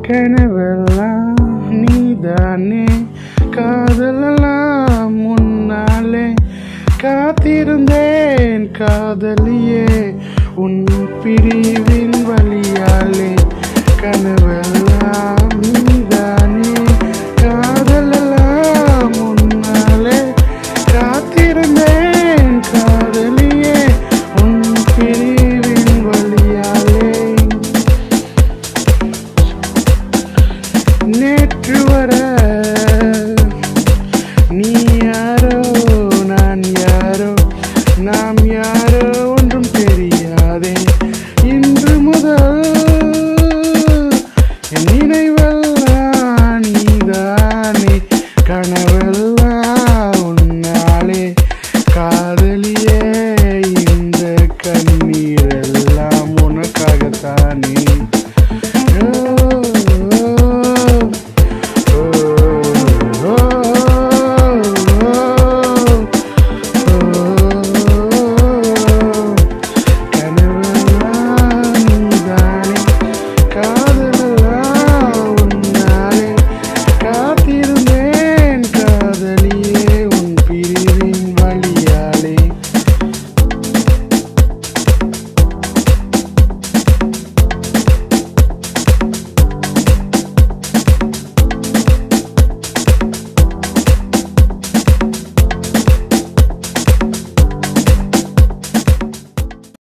கனவெல்லாம் நீதானே காதலெல்லாம் முன்னாலே காத்திருந்தேன் காதலியே உன் பிரிவின் வழியாலே கனவெல்லாம் நீதானே காதலெல்லாம் முன்னாலே காத்திருந்தேன் காதலியே உன் பிரிவின் வழியாலே நேற்று வர நீ யாரோ நான் யாரோ நாம் யாரோ ஒன்றும் தெரியாதே இன்று முதல் என் நினைவெல்லாம் நீதானே கனவெல்லாம் உன்னாலே காதலியே இந்த கண்ணீரெல்லாம் உனக்காகத்தானே